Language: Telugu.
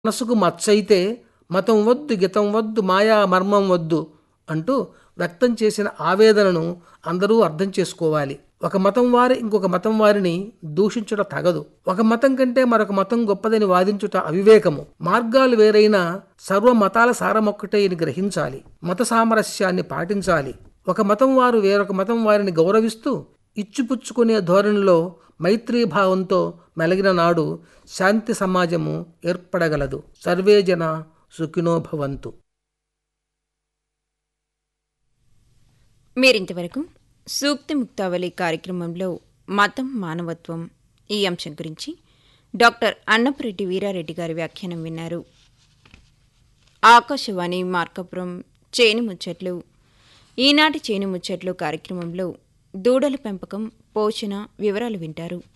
మనసుకు మచ్చైతే మతం వద్దు గితం వద్దు మాయా మర్మం వద్దు అంటూ వ్యక్తం చేసిన ఆవేదనను అందరూ అర్థం చేసుకోవాలి ఒక మతం వారి ఇంకొక మతం వారిని దూషించుట తగదు ఒక మతం కంటే మరొక మతం గొప్పదని వాదించుట అవివేకము మార్గాలు వేరైనా సర్వ మతాల సారమొక్కటే అని గ్రహించాలి మత సామరస్యాన్ని పాటించాలి ఒక మతం వారు వేరొక మతం వారిని గౌరవిస్తూ ఇచ్చిపుచ్చుకునే ధోరణిలో మైత్రీభావంతో మెలిగిన నాడు శాంతి సమాజము ఏర్పడగలదు సర్వే జన సుఖినో భవంతు మీరింతవరకు సూక్తి ముక్తావళి కార్యక్రమంలో మతం మానవత్వం ఈ అంశం గురించి డాక్టర్ అన్నపురెడ్డి వీరారెడ్డి గారి వ్యాఖ్యానం విన్నారు ఆకాశవాణి మార్కపురం చేను ముచ్చట్లు ఈనాటి చేను ముచ్చట్లు కార్యక్రమంలో దూడల పెంపకం పోషణ వివరాలు వింటారు